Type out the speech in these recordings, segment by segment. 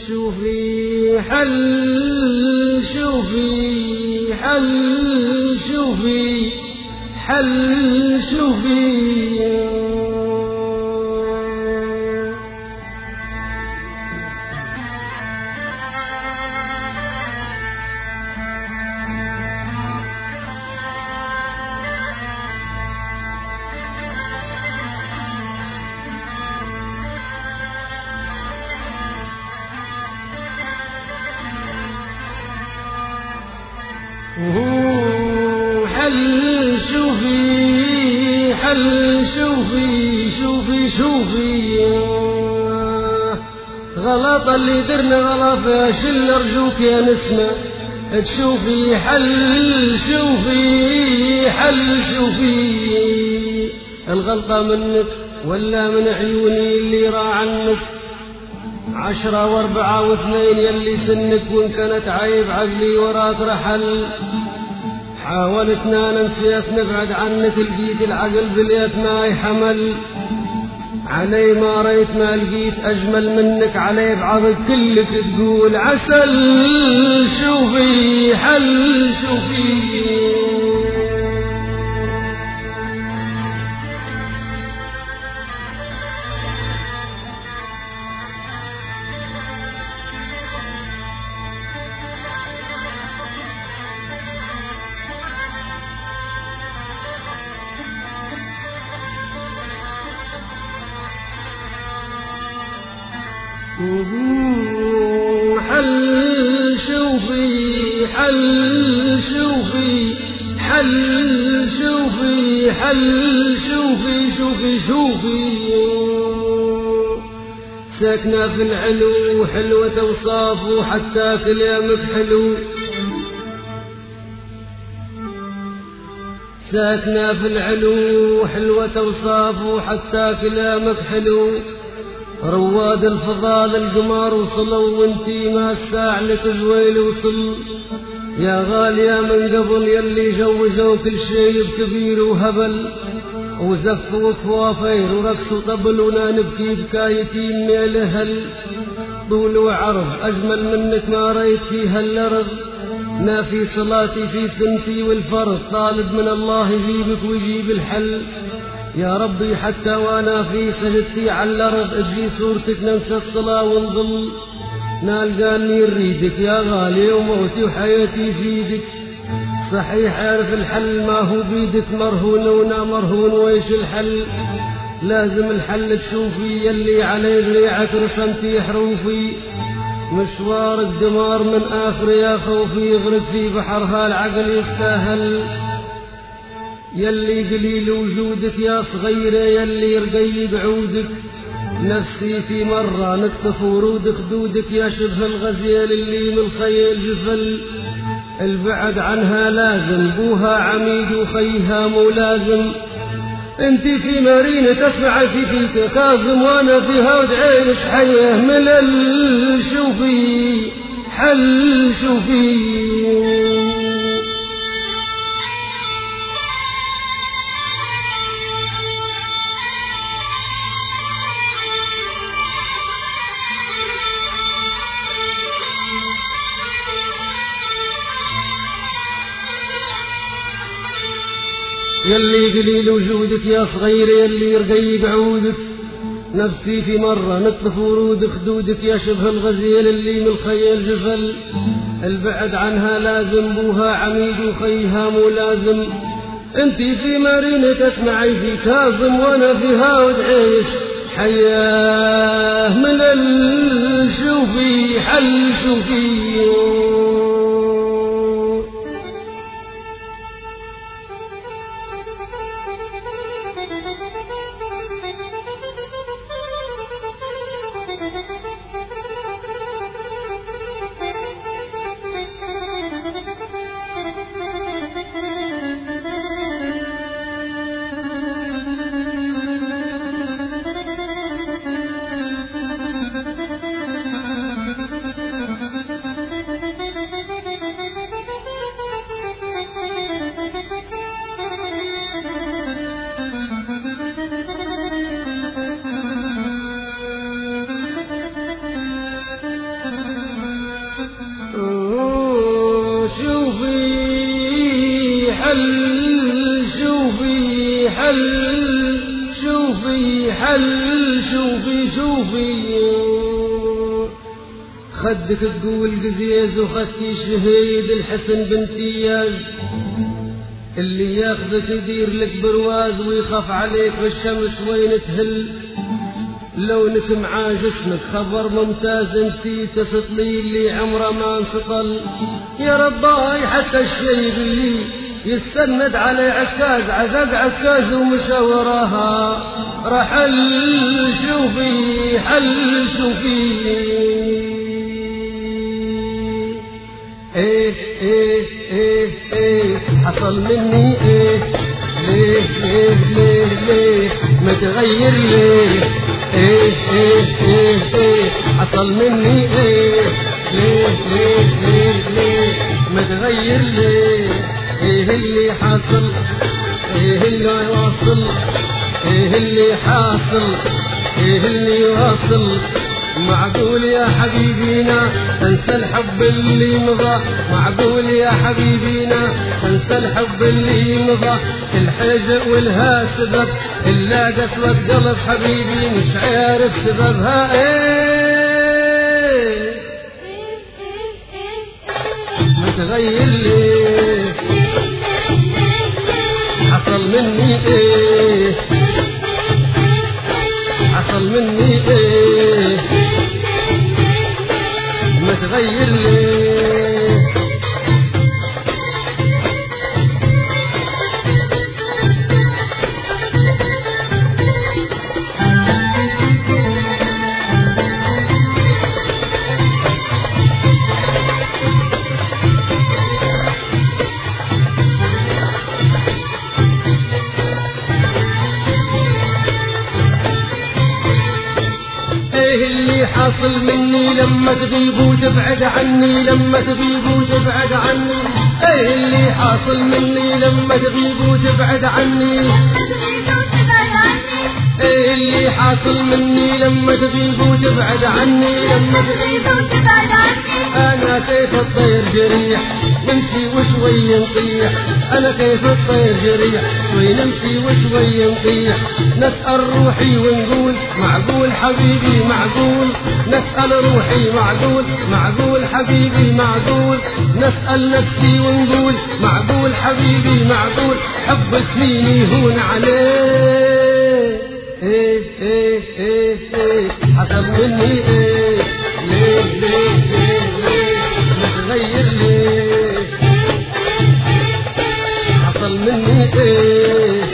شوفي حل شوفي حل شوفي حل شوفي حل شوفي حل شوفي شوفي شوفي غلط اللي درنا غلط فاشل ارجوك يا نسمة تشوفي حل شوفي حل شوفي الغلطة منك ولا من عيوني اللي راى عنك عشرة واربعة واثنين يلي سنك وان كانت عيب عقلي وراك رحل حاولت نانا نسيت نبعد عنك لقيت العقل بليت ما يحمل علي ما ريت ما لقيت أجمل منك علي بعضك كلك تقول عسل شوفي حل شوفي حل شوفي حل شوفي حل شوفي حل شوفي شوفي شوفي ساكنة في العلو حلوة أوصافه حتى كلامك حلو ساكنة في العلو حلوة أوصافه حتى كلامك حلو رواد الفضال القمر وصلوا وانتي ما الساع لك زويل وصل يا غالية من قبل يلي جوزوا كل شيء بكبير وهبل وزف وكوافير ورقص وطبل ونا نبكي بكايتين ميل هل طول وعرض أجمل منك ما ريت في هالأرض نافي صلاتي في سنتي والفرض طالب من الله يجيبك ويجيب الحل يا ربي حتى وانا في سجدتي على الارض تجي صورتك ننسى الصلاة ونظل نالقاني نريدك يا غالي وموتي وحياتي في ايدك صحيح عارف الحل ما هو بيدك مرهون ونا مرهون ويش الحل لازم الحل تشوفي يلي علي ضليعك رسمتي حروفي مشوارك دمار من آخر يا خوفي يغرق في بحرها العقل يستاهل يلي قليل وجودك يا صغيرة يلي رقي بعودك نفسي في مرة نقطف ورود خدودك يا شبه الغزيل اللي من خيل جفل البعد عنها لازم بوها عميد وخيها مو لازم انت في مارينة تسمع في تلك كاظم وانا في هود عين حية ملل شوفي حل شوفي يلي قليل وجودك يا صغير يلي رقي بعودك نفسي في مرة نطف ورود خدودك يا شبه الغزيل اللي من الخيل جفل البعد عنها لازم بوها عميد وخيها مو لازم انت في مارينة تسمعي في كاظم وانا في هاود عيش حياه من الشوفي حل شوفي حل شوفي حل شوفي حل شوفي شوفي خدك تقول قزيز وخدتي شهيد الحسن بنت اياز اللي ياخذك يدير لك برواز ويخاف عليك بالشمس وين تهل لونك مع جسمك خبر ممتاز انتي تسطلي اللي عمره ما انسطل يا رباي حتى الشيب اللي يستند على عكاز عزاز عكاز ومشى وراها رحل شوفي حل شوفي ايه ايه ايه ايه حصل مني ايه ليه ليه ليه ليه متغير ليه ايه ايه ايه ايه حصل مني ايه ليه ليه ليه ليه متغير ليه ايه اللي حاصل ايه اللي واصل ايه اللي حاصل ايه اللي واصل معقول يا حبيبينا تنسى الحب اللي مضى معقول يا حبيبينا تنسى الحب اللي مضى الحزق والها سبب إلا قسوة قلب حبيبي مش عارف سببها ايه متغير ليه حصل مني ايه حصل مني ايه متغير ليه ايه اللي حاصل مني لما تغيب وتبعد عني لما تغيب وتبعد عني ايه اللي حاصل مني لما تغيب وتبعد عني ايه اللي حاصل مني لما تغيب وتبعد عني لما تغيب وتبعد عني انا كيف الطير جريح نمشي وشوي نطيح انا كيف الطير جريح شوي نمشي وشوي نطيح نسأل روحي ونقول معقول حبيبي معقول نسأل روحي معقول معقول حبيبي معقول نسأل نفسي ونقول معقول حبيبي معقول حب سنيني يهون عليه ايه ايه ايه ايه حصل مني ايه ليه ليه ليه ليه متغير ليه حصل مني ايه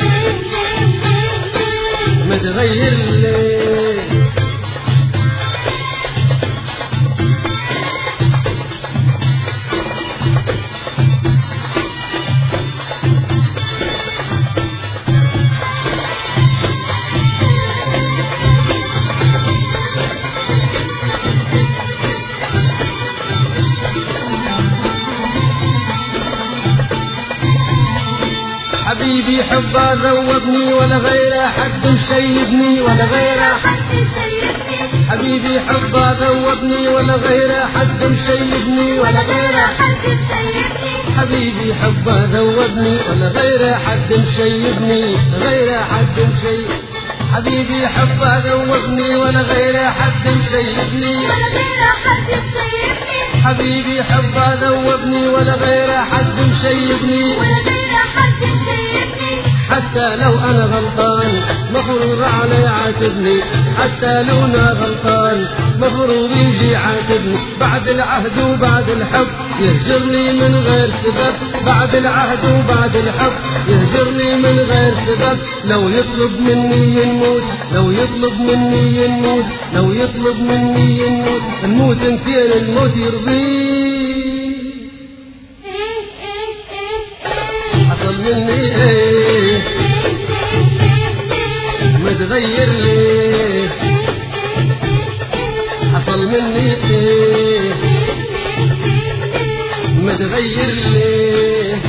متغير ليه حبيبي حبه ذوبني ولا غيره حد مشيبني ولا غيره حد شيبني حبيبي حبه ذوبني ولا غيره حد مشيبني ولا غيره حد شيبني حبيبي حبه ذوبني ولا غيره حد مشيبني غيره حد مشيب حبيبي حبه ذوبني ولا غيره حد مشيبني ولا غير حد شيبني حبيبي حبه ذوبني ولا غيره حد مشيبني ولا غير حد شيبني حتى لو انا غلطان مفروض علي عاتبني حتى لو انا غلطان مفروض يجي عاتبني بعد العهد وبعد الحب يهجرني من غير سبب بعد العهد وبعد الحب يهجرني من غير سبب لو يطلب مني ينموت لو يطلب مني ينموت لو يطلب مني ينموت نموت انتين الموت يرضيه ايه ايه ايه ايه حصل مني ايه متغير ليه حصل مني ايه متغير ليه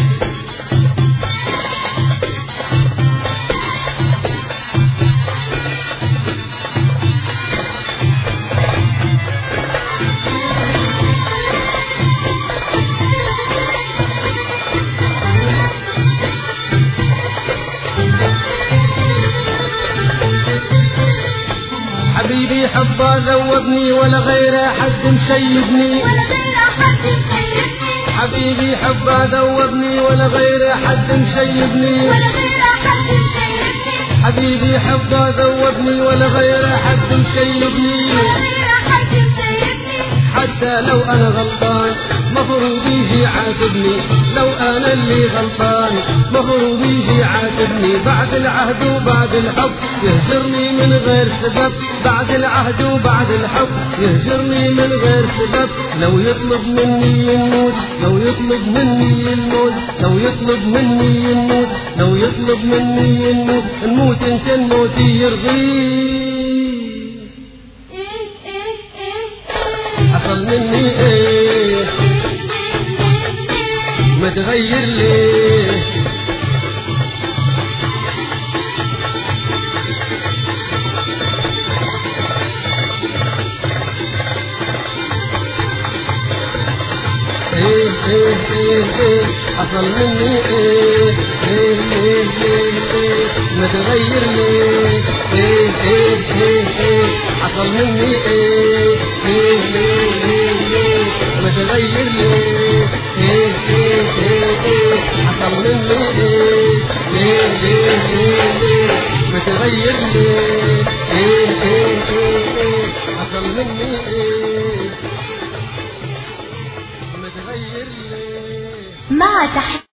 حبه ذوبني ولا غير حد مشيبني ولا غير حد مشيبني حبيبي حبه ذوبني ولا غير حد مشيبني ولا غير حد مشيبني حبيبي حبه ذوبني ولا غير حد مشيبني ولا غير حد مشيبني حتى لو انا غلطان مفروض يجي عاتبني لو انا اللي غلطان مفروض يجي عاتبني بعد العهد وبعد الحب يهجرني من غير سبب بعد العهد وبعد الحب يهجرني من غير سبب لو يطلب مني الموت لو يطلب مني الموت لو يطلب مني الموت لو يطلب مني الموت الموت انت الموت يرضيه إيه إيه إيه إيه حصل مني ايه متغير ليه ايه ايه ايه ايه حصل مني ايه ايه ايه ايه ايه متغير ليه ايه ايه ايه ايه حصل مني ايه ايه ايه ايه ايه متغير ليه ايه ايه ايه ايه حصل مني ايه ايه ايه ايه ايه متغير ليه ايه ايه ايه ايه حصل مني ايه متغير ليه مع تحية